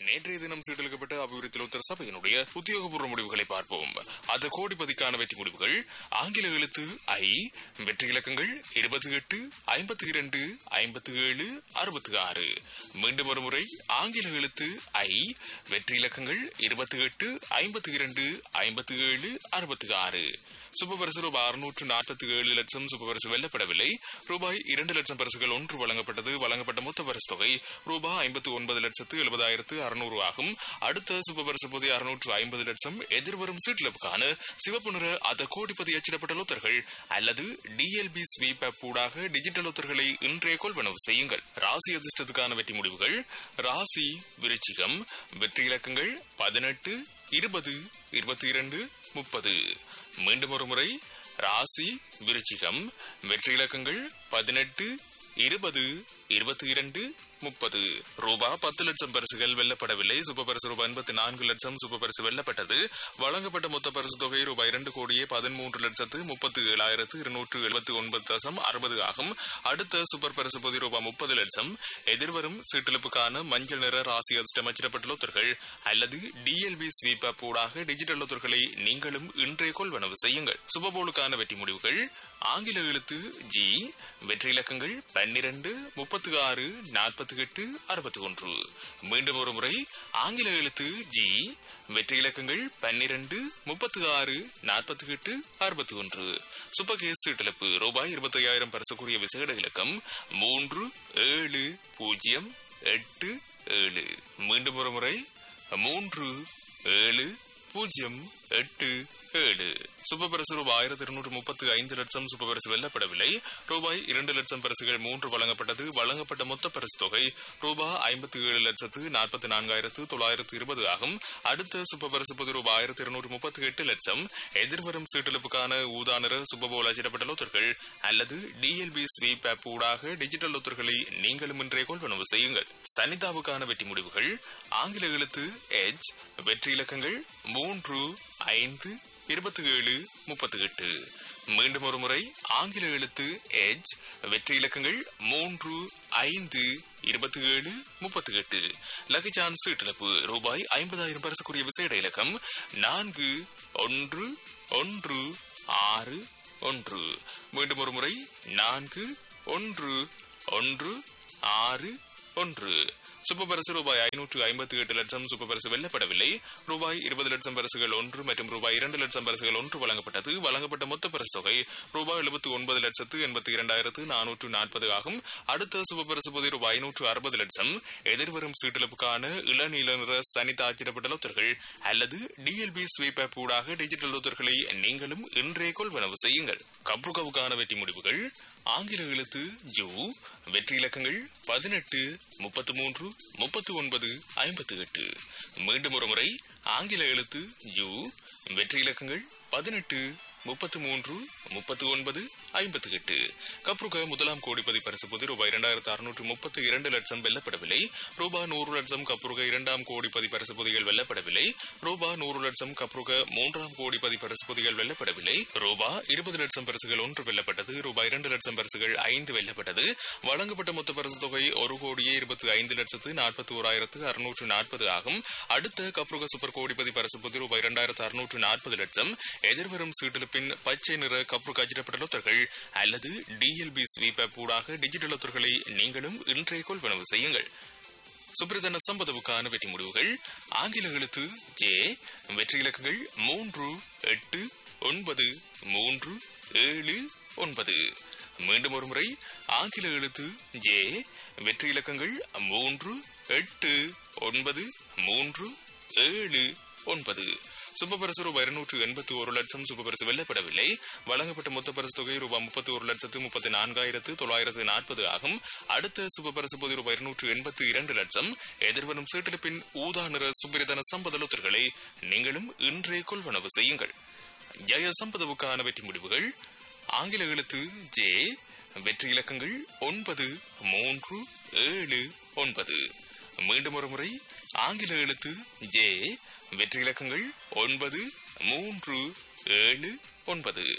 நேற்றைய தினம் சீட்டளிக்கப்பட்ட அபிவிருத்தி உத்தர சபையினுடைய உத்தியோகபூர்வ முடிவுகளை பார்ப்போம் அந்த கோடிப்பதிக்கான வெற்றி முடிவுகள் ஆங்கில எழுத்து ஐ வெற்றி இலக்கங்கள் இருபத்தி எட்டு ஐம்பத்தி இரண்டு ஐம்பத்தி ஏழு அறுபத்தி ஆறு மீண்டும் ஒரு முறை ஆங்கில எழுத்து ஐ வெற்றி இலக்கங்கள் இருபத்தி எட்டு ஐம்பத்தி இரண்டு ஐம்பத்தி ஏழு அறுபத்தி ஆறு சுபபரிசு ரூபாய் அறுநூற்று நாற்பத்தி ஏழு லட்சம் சுபபரிசு வெல்லப்படவில்லை ரூபாய் இரண்டு லட்சம் பரிசுகள் ஒன்று வழங்கப்பட்டது வழங்கப்பட்ட மொத்த பரிசு தொகை ரூபாய் ஐம்பத்தி ஒன்பது லட்சத்து எழுபதாயிரத்து அறுநூறு ஆகும் அடுத்த சுபபரிசு பொதி அறுநூற்று ஐம்பது லட்சம் எதிர்வரும் சீட்லப்புக்கான சிவப்பு நிற அத கோடிப்பதி அச்சிடப்பட்ட லொத்தர்கள் அல்லது டிஎல்பி ஸ்வீப் ஆப் ஊடாக டிஜிட்டல் லொத்தர்களை இன்றைய கொள்வனவு செய்யுங்கள் ராசி அதிர்ஷ்டத்துக்கான வெற்றி முடிவுகள் ராசி விருச்சிகம் வெற்றி இலக்கங்கள் பதினெட்டு இருபது இருபத்தி இரண்டு முப்பது மீண்டும் ஒரு முறை ராசி விருச்சிகம் வெற்றி இலக்கங்கள் பதினெட்டு இருபது இருபத்தி இரண்டு முப்பது ரூபா பத்து லட்சம் பரிசுகள் வெல்லப்படவில்லை சூப்பர் பரிசு ரூபாய் எண்பத்தி நான்கு லட்சம் சூப்பர் பரிசு வெல்லப்பட்டது வழங்கப்பட்ட மொத்த பரிசு தொகை ரூபாய் இரண்டு கோடியே பதிமூன்று லட்சத்து முப்பத்தி ஏழாயிரத்து இருநூற்று எழுபத்தி ஒன்பது தசம் அறுபது ஆகும் அடுத்த சூப்பர் பரிசு பொதி ரூபாய் முப்பது லட்சம் எதிர்வரும் சீட்டிழப்புக்கான மஞ்சள் நிற ராசி அதிர்ஷ்டம் அச்சிடப்பட்ட லொத்தர்கள் அல்லது டிஎல்பி ஸ்வீப் ஆப் ஊடாக டிஜிட்டல் லொத்தர்களை நீங்களும் இன்றைய கொள்வனவு செய்யுங்கள் சுபபோலுக்கான வெற்றி முடிவுகள் ஆங்கில எழுத்து ஜி வெற்றி இலக்கங்கள் பன்னிரண்டு முப்பத்தி ஆறு நாற்பத்தி எட்டு அறுபத்தி ஒன்று மீண்டும் ஒரு முறை ஆங்கில எழுத்து ஜி வெற்றி இலக்கங்கள் பன்னிரண்டு முப்பத்தி ஆறு நாற்பத்தி எட்டு அறுபத்தி ஒன்று சுப்பகேஸ் சீட்டிழப்பு ரூபாய் இருபத்தி ஐயாயிரம் பரிசுக்குரிய விசேட இலக்கம் மூன்று ஏழு பூஜ்ஜியம் எட்டு ஏழு மீண்டும் ஒரு முறை மூன்று ஏழு பூஜ்ஜியம் எட்டு ஏழு சுபபரிசு ரூபாய் ஆயிரத்தி இருநூற்று முப்பத்தி ஐந்து லட்சம் சுபபரிசு வெல்லப்படவில்லை ரூபாய் இரண்டு லட்சம் பரிசுகள் மூன்று வழங்கப்பட்டது வழங்கப்பட்ட மொத்த பரிசு தொகை ரூபாய் ஐம்பத்தி ஏழு லட்சத்து நாற்பத்தி நான்காயிரத்து தொள்ளாயிரத்து இருபது ஆகும் அடுத்த சுபபரிசு பொது ரூபாய் ஆயிரத்தி இருநூற்று முப்பத்தி எட்டு லட்சம் எதிர்வரும் சீட்டெழுப்புக்கான ஊதா நிற சுபபோல் அச்சிடப்பட்ட லொத்தர்கள் அல்லது டிஎல்பி ஸ்வீப் ஆப் ஊடாக டிஜிட்டல் லொத்தர்களை நீங்களும் இன்றைய கொள்வனவு செய்யுங்கள் சனிதாவுக்கான வெற்றி முடிவுகள் ஆங்கில எழுத்து எச் வெற்றி இலக்கங்கள் மூன்று ஐந்து இருபத்தி ஏழு முப்பத்தி எட்டு மீண்டும் ஒரு முறை ஆங்கில எழுத்து எச் வெற்றி இலக்கங்கள் மூன்று ஐந்து இருபத்தி ஏழு முப்பத்தி எட்டு லகிஜான் சீட்டிழப்பு ரூபாய் ஐம்பதாயிரம் பரிசுக்குரிய விசேட இலக்கம் நான்கு ஒன்று ஒன்று ஆறு ஒன்று மீண்டும் ஒரு முறை நான்கு ஒன்று ஒன்று ஆறு ஒன்று சூப்பர் பரிசு ரூபாய் ஐநூற்று ஐம்பத்தி எட்டு லட்சம் சூப்பர் பரிசு வெல்லப்படவில்லை ரூபாய் இருபது லட்சம் பரிசுகள் ஒன்று மற்றும் ரூபாய் இரண்டு லட்சம் பரிசுகள் ஒன்று வழங்கப்பட்டது வழங்கப்பட்ட மொத்த பரிசு தொகை ரூபாய் எழுபத்தி ஒன்பது லட்சத்து எண்பத்தி இரண்டாயிரத்து நானூற்று நாற்பது ஆகும் அடுத்த சூப்பர் பரிசு பொதி ரூபாய் ஐநூற்று அறுபது லட்சம் எதிர்வரும் சீட்டிழப்புக்கான இளநீல நிற சனித்த அச்சிடப்பட்ட லொத்தர்கள் அல்லது டிஎல்பி ஸ்வீப் ஆப் ஊடாக டிஜிட்டல் லொத்தர்களை நீங்களும் இன்றைய கொள்வனவு செய்யுங்கள் கப்ருகவுக்கான வெற்றி முடிவுகள் ஆங்கில எழுத்து ஜூ வெற்றி இலக்கங்கள் பதினெட்டு முப்பத்து மூன்று முப்பத்து ஒன்பது ஐம்பத்தி எட்டு மீண்டும் ஒரு முறை ஆங்கில எழுத்து ஜூ வெற்றி இலக்கங்கள் பதினெட்டு முப்பத்து மூன்று முப்பத்து ஒன்பது ஐம்பத்தி எட்டு கப்ருக முதலாம் கோடிப்பதி பரிசு பொது ரூபாய் இரண்டாயிரத்து அறுநூற்று முப்பத்தி இரண்டு லட்சம் வெல்லப்படவில்லை ரூபாய் நூறு லட்சம் கப்ருக இரண்டாம் கோடிப்பதி பரிசு பொதிகள் வெல்லப்படவில்லை ரூபாய் நூறு லட்சம் கப்ருக மூன்றாம் கோடிப்பதி பரிசு பொதிகள் வெல்லப்படவில்லை ரூபாய் இருபது லட்சம் பரிசுகள் ஒன்று வெல்லப்பட்டது ரூபாய் இரண்டு லட்சம் பரிசுகள் ஐந்து வெல்லப்பட்டது வழங்கப்பட்ட மொத்த பரிசு தொகை ஒரு கோடியே இருபத்தி ஐந்து லட்சத்து நாற்பத்தி ஓராயிரத்து அறுநூற்று நாற்பது ஆகும் அடுத்த கப்ருக சூப்பர் கோடிப்பதி பரிசு பொது ரூபாய் இரண்டாயிரத்து அறுநூற்று நாற்பது லட்சம் எதிர்வரும் சீட்டிழப்பின் பச்சை நிற கப்ரு அச்சிடப்பட்ட லொத்தர்கள் அல்லது டிஎல்பி ஸ்வீப் ஆப் ஊடாக டிஜிட்டல் லொத்தர்களை நீங்களும் இன்றைய கொள்வனவு செய்யுங்கள் சுப்ரதன சம்பதவுக்கான வெற்றி முடிவுகள் ஆங்கில எழுத்து ஜே வெற்றி இலக்குகள் மூன்று எட்டு ஒன்பது மூன்று ஏழு ஒன்பது மீண்டும் ஒரு முறை ஆங்கில எழுத்து ஜே வெற்றி இலக்கங்கள் மூன்று எட்டு ஒன்பது மூன்று ஏழு ஒன்பது சுப்பபரிசு ரூபாய் இருநூற்று எண்பத்தி ஒரு லட்சம் சுப்பபரிசு வெல்லப்படவில்லை வழங்கப்பட்ட மொத்த பரிசு தொகை ரூபாய் முப்பத்தி ஒரு லட்சத்து முப்பத்தி நான்காயிரத்து தொள்ளாயிரத்து நாற்பது ஆகும் அடுத்த சுப்பபரிசு பொது ரூபாய் இருநூற்று எண்பத்தி இரண்டு லட்சம் எதிர்வரும் சீட்டெடுப்பின் ஊதா நிற சுப்பிரதன சம்பதலுத்தர்களை நீங்களும் இன்றைய கொள்வனவு செய்யுங்கள் ஜெய சம்பதவுக்கான வெற்றி முடிவுகள் ஆங்கில எழுத்து ஜே வெற்றி இலக்கங்கள் ஒன்பது மூன்று ஏழு ஒன்பது மீண்டும் ஒரு முறை ஆங்கில எழுத்து ஜே வெற்றி இலக்கங்கள் ஒன்பது மூன்று ஏழு ஒன்பது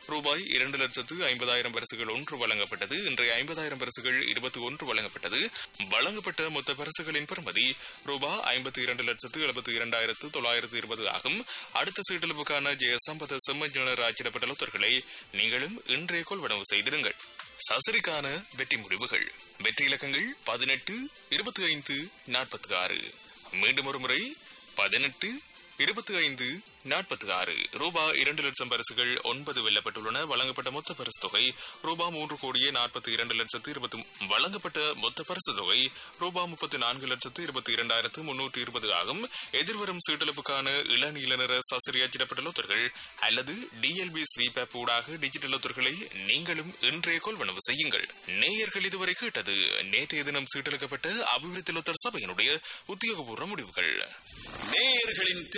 ரூபாய் இரண்டு லட்சத்து ஐம்பதாயிரம் பரிசுகள் ஒன்று வழங்கப்பட்டது இன்றைய ஐம்பதாயிரம் பரிசுகள் இருபத்தி ஒன்று வழங்கப்பட்டது வழங்கப்பட்ட மொத்த பரிசுகளின் பெறுமதி ரூபாய் ஐம்பத்தி இரண்டு லட்சத்து எழுபத்தி இரண்டாயிரத்து தொள்ளாயிரத்து இருபது ஆகும் அடுத்த சீட்டளவுக்கான ஜெய சம்பத செம்மஞ்சனர் அச்சிடப்பட்ட லொத்தர்களை நீங்களும் இன்றைய கொள்வனவு செய்திருங்கள் சசரிக்கான வெற்றி முடிவுகள் வெற்றி இலக்கங்கள் பதினெட்டு இருபத்தி ஐந்து நாற்பத்தி ஆறு மீண்டும் ஒரு முறை பதினெட்டு இருபத்தி ஐந்து நாற்பத்தி ஆறு ரூபாய் இரண்டு லட்சம் பரிசுகள் ஒன்பது வெல்லப்பட்டுள்ளன வழங்கப்பட்ட மொத்த பரிசு தொகை ரூபாய் மூன்று கோடியே நாற்பத்தி இரண்டு லட்சத்து இருபத்தி வழங்கப்பட்ட மொத்த பரிசு தொகை ரூபாய் முப்பத்தி நான்கு லட்சத்து இருபத்தி இரண்டாயிரத்து முன்னூற்றி இருபது ஆகும் எதிர்வரும் சீட்டளப்புக்கான இளநீல நிற சசிரி அச்சிடப்பட்ட லொத்தர்கள் அல்லது டிஎல்பி ஸ்வீபேப் ஊடாக டிஜிட்டல் லொத்தர்களை நீங்களும் இன்றைய கொள்வனவு செய்யுங்கள் நேயர்கள் இதுவரை கேட்டது நேற்றைய தினம் சீட்டளிக்கப்பட்ட அபிவிருத்தி லொத்தர் சபையினுடைய உத்தியோகபூர்வ முடிவுகள் நேயர்களின்